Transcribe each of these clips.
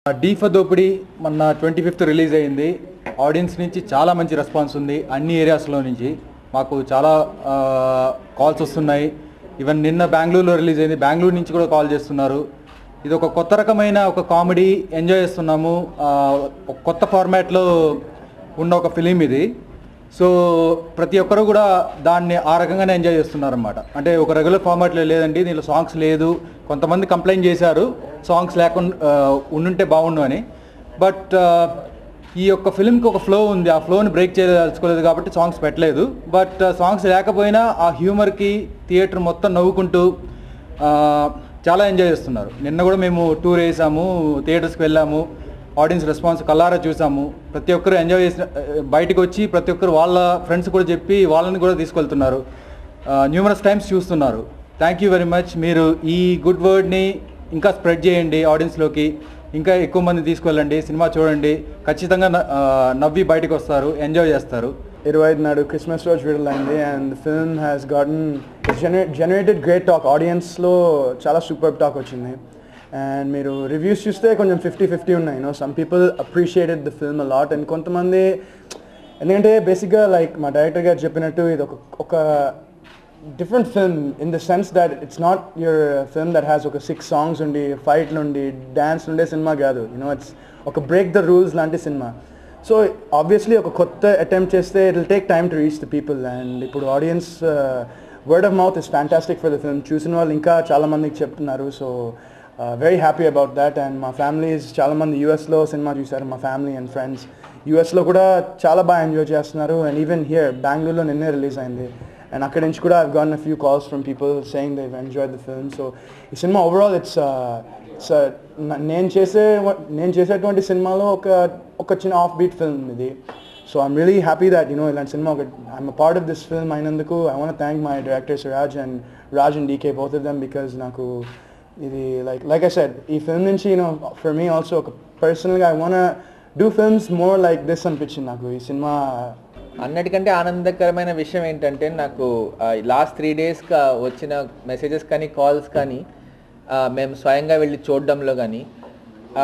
డీఫా దోపిడి మొన్న twenty fifth release అయింది ఆడియన్స్ నుంచి చాలా మంచి రెస్పాన్స్ ఉంది అన్ని ఏరియాస్లో నుంచి మాకు చాలా కాల్స్ వస్తున్నాయి ఈవెన్ నిన్న బెంగళూరులో రిలీజ్ అయింది బెంగళూరు నుంచి కూడా కాల్ చేస్తున్నారు ఇది ఒక కొత్త రకమైన ఒక కామెడీ ఎంజాయ్ చేస్తున్నాము ఆ, ఒక కొత్త ఫార్మాట్లో ఉన్న ఒక ఫిలిం ఇది సో ప్రతి ఒక్కరు కూడా దాన్ని ఆ రకంగానే ఎంజాయ్ చేస్తున్నారన్నమాట అంటే ఒక రెగ్యులర్ ఫార్మాట్లో లేదండి దీనిలో సాంగ్స్ లేదు కొంతమంది కంప్లైంట్ చేశారు సాంగ్స్ లేకుండా ఆ, ఉండుంటే బాగుండు అని బట్ ఈ యొక్క ఫిల్మ్కి ఒక ఫ్లో ఉంది ఆ ఫ్లోని బ్రేక్ చేయదలుచుకోలేదు కాబట్టి సాంగ్స్ పెట్టలేదు బట్ సాంగ్స్ లేకపోయినా ఆ హ్యూమర్కి థియేటర్ మొత్తం నవ్వుకుంటూ ఆ, చాలా ఎంజాయ్ చేస్తున్నారు నిన్న కూడా మేము టూర్ వేసాము థియేటర్స్కి వెళ్ళాము ఆడియన్స్ రెస్పాన్స్ కల్లారా చూసాము ప్రతి ఒక్కరు ఎంజాయ్ చేసిన బయటకు వచ్చి ప్రతి ఒక్కరు వాళ్ళ ఫ్రెండ్స్ కూడా చెప్పి వాళ్ళని కూడా తీసుకెళ్తున్నారు న్యూమరస్ టైమ్స్ చూస్తున్నారు థ్యాంక్ యూ వెరీ మచ్ మీరు ఈ గుడ్ వర్డ్ని ఇంకా స్ప్రెడ్ చేయండి ఆడియన్స్లోకి ఇంకా ఎక్కువ మంది తీసుకెళ్ళండి సినిమా చూడండి ఖచ్చితంగా న- ఆ, నవ్వి బయటకు వస్తారు ఎంజాయ్ చేస్తారు ఇరవై ఐదు నాడు క్రిస్మస్ రోజు విడుదలైంది and film has gotten generated great talk ఆడియన్స్లో చాలా సూపర్ టాక్ వచ్చింది అండ్ మీరు రివ్యూస్ చూస్తే కొంచెం ఫిఫ్టీ ఫిఫ్టీ ఉన్నాయి no some people appreciated the film lot and కొంతమంది ఎందుకంటే బేసిక్గా లైక్ మా డైరెక్టర్ గారు చెప్పినట్టు ఇది ఒక ఒక different film in the sense that it's not your film that has ఒక సిక్స్ సాంగ్స్ ఉండి ఫైట్ నుండి డ్యాన్స్ ఉండే సినిమా కాదు యూనో ఇట్స్ ఒక బ్రేక్ ద రూల్స్ లాంటి సినిమా సో ఆబ్వియస్లీ ఒక కొత్త అటెంప్ట్ చేస్తే it will take time to reach the people and ఇప్పుడు audience word of mouth is fantastic for the film చూసిన వాళ్ళు ఇంకా చాలా మందికి చెప్తున్నారు so very happy about that and మా ఫ్యామిలీస్ చాలా మంది యూఎస్లో సినిమా చూశారు మా ఫ్యామిలీ అండ్ ఫ్రెండ్స్ యూఎస్లో కూడా చాలా బాగా ఎంజాయ్ చేస్తున్నారు అండ్ ఈవెన్ హియర్ బెంగళూరులో నిన్నే రిలీజ్ అయింది అండ్ అక్కడి నుంచి కూడా I've gone a few calls from people saying they enjoy the film so ఈ సినిమా ఓవరాల్ ఇట్స్ ఇట్స్ నేను చేసే నేను చేసేటువంటి సినిమాలో ఒక ఒక చిన్న ఆఫ్ బీట్ ఫిల్మ్ ఇది so I'm really happy that you know ఇలాంటి సినిమా ఒక I'm part of this film అయినందుకు I want thank my directors Raj and Raj and DK both of them because నాకు ఇది లైక్ లైక్ ఐ సెడ్ ఈ ఫిల్మ్ నుంచి యూనో ఫర్ మీ ఆల్సో ఒక పర్సనల్గా I want do films more like this అనిపించింది నాకు ఈ సినిమా అన్నిటికంటే ఆనందకరమైన విషయం ఏంటంటే నాకు లాస్ట్ త్రీ డేస్గా వచ్చిన మెసేజెస్ కానీ కాల్స్ కానీ ఆ, మేము స్వయంగా వెళ్ళి చూడడంలో కానీ ఆ,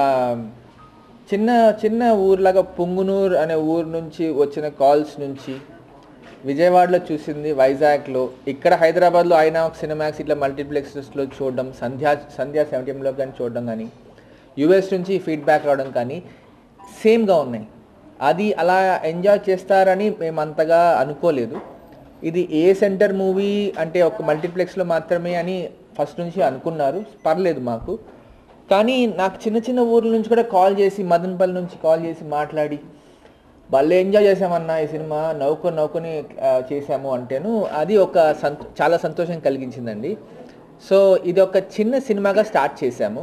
చిన్న చిన్న ఊర్లాగా పుంగునూర్ అనే ఊరు నుంచి వచ్చిన కాల్స్ నుంచి విజయవాడలో చూసింది వైజాగ్లో ఇక్కడ హైదరాబాద్లో ఐనాక్స్ సినిమాక్స్ ఇట్లా మల్టీప్లెక్సెస్లో చూడడం సంధ్యా సంధ్యా సెవెంటీఎంలో కానీ చూడడం కానీ యూఎస్ నుంచి ఫీడ్బ్యాక్ రావడం కానీ సేమ్గా ఉన్నాయి అది అలా ఎంజాయ్ చేస్తారని మేము అంతగా అనుకోలేదు ఇది ఏ సెంటర్ మూవీ అంటే ఒక మల్టీప్లెక్స్లో మాత్రమే అని ఫస్ట్ నుంచి అనుకున్నారు పర్లేదు మాకు కానీ నాకు చిన్న చిన్న ఊర్ల నుంచి కూడా కాల్ చేసి మదనపల్లి నుంచి కాల్ చేసి మాట్లాడి భలే ఎంజాయ్ చేసామన్న ఈ సినిమా నవ్వుకొని నవ్వుకొని ఆ, చేసాము అంటేను అది ఒక సంత చాలా సంతోషం కలిగించిందండి సో ఇది ఒక చిన్న సినిమాగా స్టార్ట్ చేశాము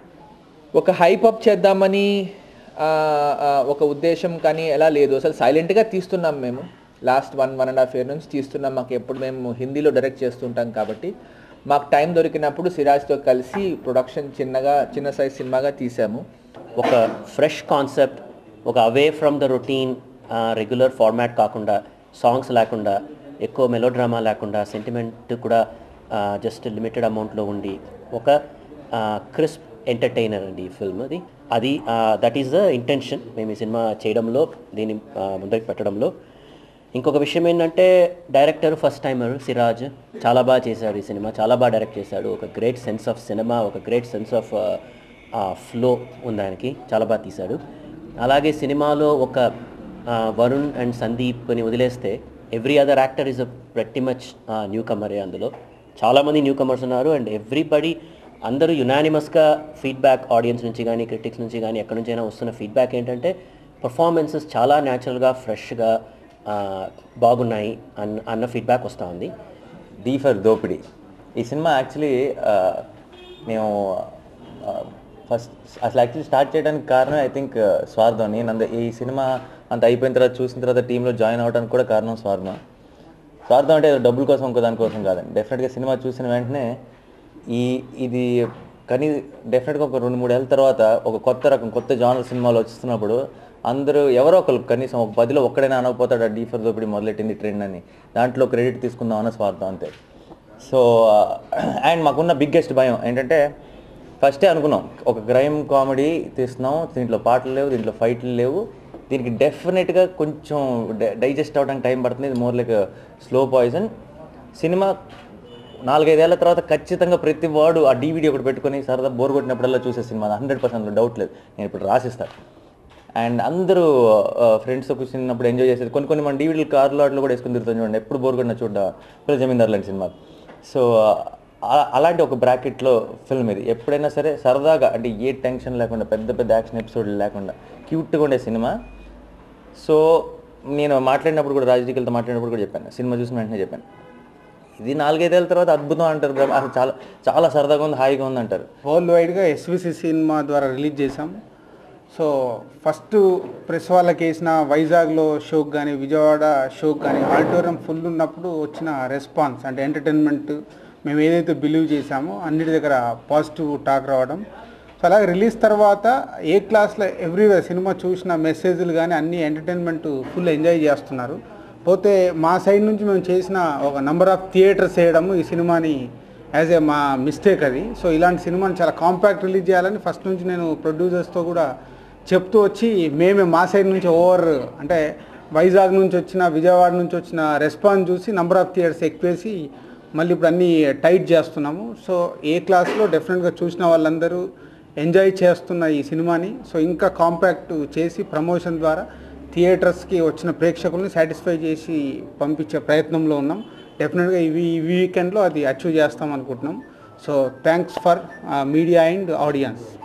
ఒక హైప్ అప్ చేద్దామని ఆ, ఆ, ఒక ఉద్దేశం కానీ ఎలా లేదు అసలు సైలెంట్గా తీస్తున్నాం మేము last one one and half year నుంచి తీస్తున్నాం మాకు ఎప్పుడు మేము హిందీలో డైరెక్ట్ చేస్తుంటాం కాబట్టి మాకు టైం దొరికినప్పుడు సిరాజ్తో కలిసి ప్రొడక్షన్ చిన్నగా చిన్న సైజ్ సినిమాగా తీసాము ఒక ఫ్రెష్ కాన్సెప్ట్ ఒక away from the routine regular format కాకుండా సాంగ్స్ లేకుండా ఎక్కువ మెలో డ్రామా లేకుండా సెంటిమెంట్ కూడా జస్ట్ లిమిటెడ్ అమౌంట్లో ఉండి ఒక క్రిస్ప్ ఎంటర్టైనర్ అండి ఈ ఫిల్మ్ అది అది దట్ ఈస్ ద ఇంటెన్షన్ మేము ఈ సినిమా చేయడంలో దీన్ని ఆ, ముందరికి పెట్టడంలో ఇంకొక విషయం ఏంటంటే డైరెక్టర్ ఫస్ట్ టైమర్ సిరాజ్ చాలా బాగా చేశాడు ఈ సినిమా చాలా బాగా డైరెక్ట్ చేశాడు ఒక గ్రేట్ సెన్స్ ఆఫ్ సినిమా ఒక గ్రేట్ సెన్స్ ఆఫ్ ఫ్లో ఉంది ఆయనకి చాలా బాగా తీశాడు అలాగే సినిమాలో ఒక ఆ, వరుణ్ అండ్ సందీప్ని వదిలేస్తే every other actor is a ప్రతి మచ్ న్యూ కమరే అందులో చాలామంది న్యూ కమర్స్ ఉన్నారు అండ్ ఎవ్రీబడి అందరూ యునానిమస్గా ఫీడ్బ్యాక్ ఆడియన్స్ నుంచి కానీ క్రిటిక్స్ నుంచి కానీ ఎక్కడి నుంచైనా వస్తున్న ఫీడ్బ్యాక్ ఏంటంటే పర్ఫార్మెన్సెస్ చాలా న్యాచురల్గా ఫ్రెష్గా బాగున్నాయి అన్న అన్న ఫీడ్బ్యాక్ వస్తూ ఉంది డి ఫర్ దోపిడి ఈ సినిమా యాక్చువల్లీ మేము ఫస్ట్ అసలు యాక్చువల్లీ స్టార్ట్ చేయడానికి కారణం ఐ థింక్ స్వార్థం నేను అంత ఈ సినిమా అంత అయిపోయిన తర్వాత చూసిన తర్వాత టీంలో జాయిన్ అవ్వడానికి కూడా కారణం స్వార్థం స్వార్థం అంటే ఏదో డబ్బుల కోసం ఇంకో దానికోసం కాదండి డెఫినెట్గా సినిమా చూసిన వెంటనే ఈ ఇది కానీ డెఫినెట్గా ఒక రెండు మూడేళ్ళ తర్వాత ఒక కొత్త రకం కొత్త జానర్ సినిమాలు వస్తున్నప్పుడు అందరూ ఎవరో ఒకరు కనీసం ఒక పదిలో ఒక్కడైనా అనకపోతాడు డీ ఫర్ దోపిడి మొదలెట్టింది ట్రెండ్ అని దాంట్లో క్రెడిట్ తీసుకుందాం అన్న స్వార్థం అంతే సో అండ్ మాకున్న బిగ్గెస్ట్ భయం ఏంటంటే ఫస్టే అనుకున్నాం ఒక క్రైమ్ కామెడీ తీస్తున్నాం దీంట్లో పాటలు లేవు దీంట్లో ఫైట్లు లేవు దీనికి డెఫినెట్గా కొంచెం డైజెస్ట్ అవ్వడానికి టైం పడుతుంది ఇది more like slow poison cinema నాలుగైదేళ్ల తర్వాత ఖచ్చితంగా ప్రతి వాడు ఆ డీవీడీ ఒకటి పెట్టుకొని సరదా బోర్ కొట్టినప్పుడల్లా చూసే సినిమా హండ్రెడ్ పర్సెంట్ డౌట్ లేదు నేను ఇప్పుడు రాసిస్తాను అండ్ అందరూ ఫ్రెండ్స్తో కూర్చున్నప్పుడు ఎంజాయ్ చేసేది కొన్ని కొన్ని మన డీవీడీలు కార్లో అట్లా కూడా వేసుకుని తిరుగుతాం చూడండి ఎప్పుడు బోర్ కొట్టిన చూడ పిల్ల జమీందార్ లాంటి సినిమా సో అలా- అలాంటి ఒక బ్రాకెట్లో ఫిల్మ్ ఇది ఎప్పుడైనా సరే సరదాగా అంటే ఏ టెన్షన్ లేకుండా పెద్ద పెద్ద యాక్షన్ ఎపిసోడ్లు లేకుండా క్యూట్గా ఉండే సినిమా సో నేను మాట్లాడినప్పుడు కూడా రాజకీయాలతో మాట్లాడినప్పుడు కూడా చెప్పాను సినిమా చూసిన వెంటనే చెప్పాను ఇది నాలుగైదేళ్ళ తర్వాత అద్భుతం అంటారు బ్రహ్మ అసలు చాలా చాలా సరదాగా ఉంది హాయిగా ఉంది అంటారు వరల్డ్ వైడ్గా ఎస్విసి సినిమా ద్వారా రిలీజ్ చేసాం సో ఫస్ట్ ప్రెస్ వాళ్ళకి వేసిన వైజాగ్లో షోక్ కానీ విజయవాడ షోక్ కానీ ఆడిటోరియం ఫుల్ ఉన్నప్పుడు వచ్చిన రెస్పాన్స్ అంటే ఎంటర్టైన్మెంట్ మేము ఏదైతే బిలీవ్ చేసామో అన్నిటి దగ్గర పాజిటివ్ టాక్ రావడం సో అలాగే రిలీజ్ తర్వాత ఏ క్లాస్లో ఎవ్రీవేర్ సినిమా చూసిన మెసేజ్లు కానీ అన్ని ఎంటర్టైన్మెంట్ ఫుల్ ఎంజాయ్ చేస్తున్నారు పోతే మా సైడ్ నుంచి మేము చేసిన ఒక నంబర్ ఆఫ్ థియేటర్స్ వేయడము ఈ సినిమాని యాజ్ ఏ మా మిస్టేక్ అది సో ఇలాంటి సినిమాని చాలా కాంపాక్ట్ రిలీజ్ చేయాలని ఫస్ట్ నుంచి నేను ప్రొడ్యూసర్స్తో కూడా చెప్తూ వచ్చి మేమే మా సైడ్ నుంచి ఓవర్ అంటే వైజాగ్ నుంచి వచ్చిన విజయవాడ నుంచి వచ్చిన రెస్పాన్స్ చూసి నంబర్ ఆఫ్ థియేటర్స్ ఎక్కువేసి మళ్ళీ ఇప్పుడు అన్నీ టైట్ చేస్తున్నాము సో ఏ క్లాస్లో డెఫినెట్గా చూసిన వాళ్ళందరూ ఎంజాయ్ చేస్తున్న ఈ సినిమాని సో ఇంకా కాంపాక్ట్ చేసి ప్రమోషన్ ద్వారా థియేటర్స్కి వచ్చిన ప్రేక్షకుల్ని సాటిస్ఫై చేసి పంపించే ప్రయత్నంలో ఉన్నాం డెఫినెట్గా ఇవి ఈ వీకెండ్లో అది అచీవ్ చేస్తాం అనుకుంటున్నాం so thanks for media and audience